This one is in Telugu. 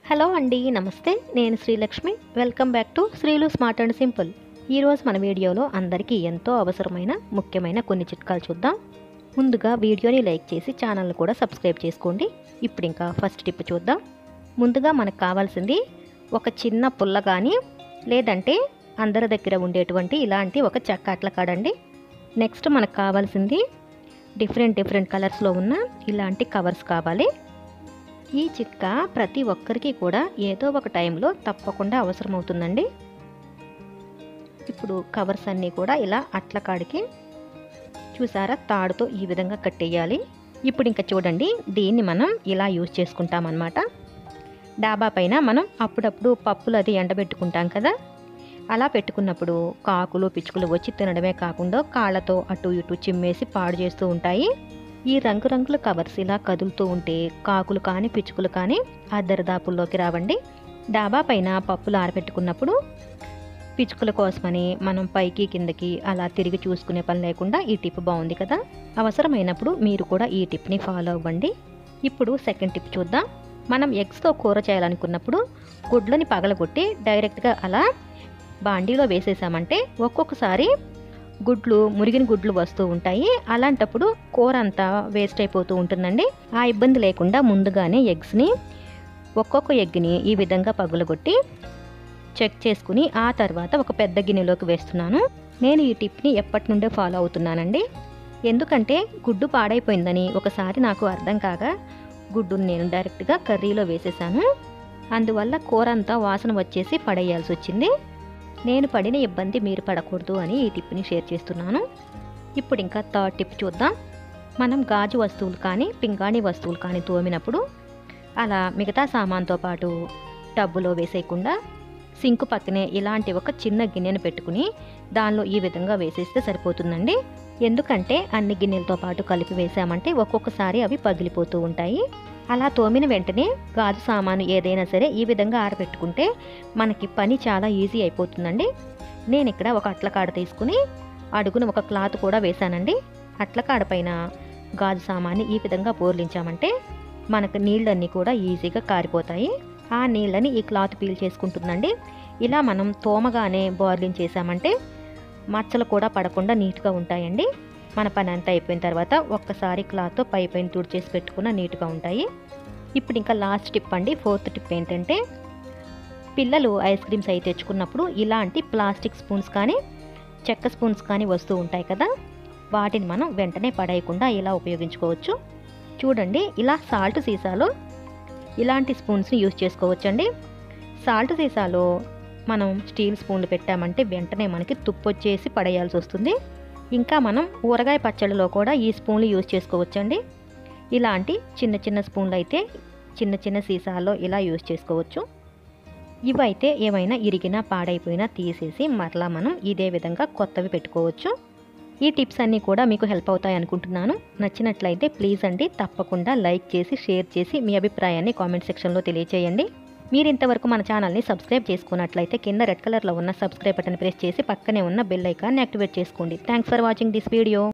హలో అండి నమస్తే నేను Srilakshmi welcome back to Srilu smart and simple ఈరోజు మన వీడియోలో అందరికీ ఎంతో అవసరమైన ముఖ్యమైన కొన్ని చిట్కాలు చూద్దాం ముందుగా వీడియోని లైక్ చేసి ఛానల్ని కూడా సబ్స్క్రైబ్ చేసుకోండి ఇప్పుడు ఇంకా ఫస్ట్ టిప్ చూద్దాం ముందుగా మనకు కావాల్సింది ఒక చిన్న పుల్ల కానీ లేదంటే అందరి దగ్గర ఉండేటువంటి ఇలాంటి ఒక చెక్క అట్ల కాడండి నెక్స్ట్ మనకు కావాల్సింది డిఫరెంట్ డిఫరెంట్ కలర్స్లో ఉన్న ఇలాంటి కవర్స్ కావాలి ఈ చిట్కా ప్రతి ఒక్కరికి కూడా ఏదో ఒక టైంలో తప్పకుండా అవసరమవుతుందండి ఇప్పుడు కవర్స్ అన్నీ కూడా ఇలా అట్ల కాడికి చూసారా తాడుతో ఈ విధంగా కట్టేయాలి ఇప్పుడు ఇంకా చూడండి దీన్ని మనం ఇలా యూజ్ చేసుకుంటామన్నమాట డాబా పైన మనం అప్పుడప్పుడు పప్పులు అది ఎండబెట్టుకుంటాం కదా అలా పెట్టుకున్నప్పుడు కాకులు పిచ్చుకలు వచ్చి తినడమే కాకుండా కాళ్ళతో అటు ఇటు చిమ్మేసి పాడు చేస్తూ ఉంటాయి ఈ రంగురంగుల కవర్స్ ఇలా కదులుతూ ఉంటే కాకులు కానీ పిచ్చుకలు కానీ ఆ దరిదాపుల్లోకి రావండి డాబా పైన పప్పులు ఆరబెట్టుకున్నప్పుడు పిచ్చుకల కోసమని మనం పైకి కిందకి అలా తిరిగి చూసుకునే పని లేకుండా ఈ టిప్ బాగుంది కదా అవసరమైనప్పుడు మీరు కూడా ఈ టిప్ని ఫాలో అవ్వండి ఇప్పుడు సెకండ్ టిప్ చూద్దాం మనం ఎగ్స్తో కూర చేయాలనుకున్నప్పుడు గుడ్లని పగలగొట్టి డైరెక్ట్గా అలా బాండీలో వేసేసామంటే ఒక్కొక్కసారి గుడ్లు మురిగిన గుడ్లు వస్తూ ఉంటాయి అలాంటప్పుడు కూర అంతా వేస్ట్ అయిపోతూ ఉంటుందండి ఆ ఇబ్బంది లేకుండా ముందుగానే ఎగ్స్ని ఒక్కొక్క ఎగ్ని ఈ విధంగా పగులగొట్టి చెక్ చేసుకుని ఆ తర్వాత ఒక పెద్ద గిన్నెలోకి వేస్తున్నాను నేను ఈ టిప్ని ఎప్పటి నుండే ఫాలో అవుతున్నానండి ఎందుకంటే గుడ్డు పాడైపోయిందని ఒకసారి నాకు అర్థం కాగా గుడ్డును నేను డైరెక్ట్గా కర్రీలో వేసేసాను అందువల్ల కూర అంతా వాసన వచ్చేసి పడేయాల్సి వచ్చింది నేను పడిన ఇబ్బంది మీరు పడకూడదు అని ఈ టిప్ని షేర్ చేస్తున్నాను ఇప్పుడు ఇంకా థర్డ్ టిప్ చూద్దాం మనం గాజు వస్తువులు కానీ పింగాణి వస్తువులు కానీ తోమినప్పుడు అలా మిగతా సామాన్తో పాటు టబ్బులో వేసేయకుండా సింకు పక్కనే ఇలాంటి ఒక చిన్న గిన్నెను పెట్టుకుని దానిలో ఈ విధంగా వేసేస్తే సరిపోతుందండి ఎందుకంటే అన్ని గిన్నెలతో పాటు కలిపి వేసామంటే ఒక్కొక్కసారి అవి పగిలిపోతూ ఉంటాయి అలా తోమిన వెంటనే గాజు సామాను ఏదైనా సరే ఈ విధంగా ఆరబెట్టుకుంటే మనకి పని చాలా ఈజీ అయిపోతుందండి నేను ఇక్కడ ఒక అట్లకాడ తీసుకుని అడుగున ఒక క్లాత్ కూడా వేశానండి అట్లకాడ పైన గాజు సామాన్ని ఈ విధంగా బోర్లించామంటే మనకు నీళ్ళన్నీ కూడా ఈజీగా కారిపోతాయి ఆ నీళ్ళని ఈ క్లాత్ పీల్ చేసుకుంటుందండి ఇలా మనం తోమగానే బోర్లింగ్ చేసామంటే మచ్చలు కూడా పడకుండా నీట్గా ఉంటాయండి మన పని అంతా అయిపోయిన తర్వాత ఒక్కసారి క్లాత్తో పై పైన తుడిచేసి పెట్టుకున్న నీట్గా ఉంటాయి ఇప్పుడు ఇంకా లాస్ట్ టిప్ అండి ఫోర్త్ టిప్ ఏంటంటే పిల్లలు ఐస్ క్రీమ్స్ అయి తెచ్చుకున్నప్పుడు ఇలాంటి ప్లాస్టిక్ స్పూన్స్ కానీ చెక్క స్పూన్స్ కానీ వస్తూ ఉంటాయి కదా వాటిని మనం వెంటనే పడేయకుండా ఇలా ఉపయోగించుకోవచ్చు చూడండి ఇలా సాల్ట్ సీసాలో ఇలాంటి స్పూన్స్ని యూజ్ చేసుకోవచ్చండి సాల్ట్ సీసాలో మనం స్టీల్ స్పూన్లు పెట్టామంటే వెంటనే మనకి తుప్పు వచ్చేసి పడేయాల్సి వస్తుంది ఇంకా మనం ఊరగాయ పచ్చడిలో కూడా ఈ స్పూన్లు యూజ్ చేసుకోవచ్చండి ఇలాంటి చిన్న చిన్న స్పూన్లు అయితే చిన్న చిన్న సీసాల్లో ఇలా యూజ్ చేసుకోవచ్చు ఇవైతే ఏమైనా ఇరిగినా పాడైపోయినా తీసేసి మరలా మనం ఇదే విధంగా కొత్తవి పెట్టుకోవచ్చు ఈ టిప్స్ అన్నీ కూడా మీకు హెల్ప్ అవుతాయి అనుకుంటున్నాను నచ్చినట్లయితే ప్లీజ్ అండి తప్పకుండా లైక్ చేసి షేర్ చేసి మీ అభిప్రాయాన్ని కామెంట్ సెక్షన్లో తెలియచేయండి మీరు ఇంతవరకు మన ఛానల్ని సబ్స్క్రైబ్ చేసుకున్నట్లయితే కింద రెడ్ కలర్లో ఉన్న సబ్స్క్రైబ్ బటన్ ప్రెస్ చేసి పక్కనే ఉన్న బెల్ ఐకాన్ని యాక్టివేట్ చేసుకోండి thanks for watching this video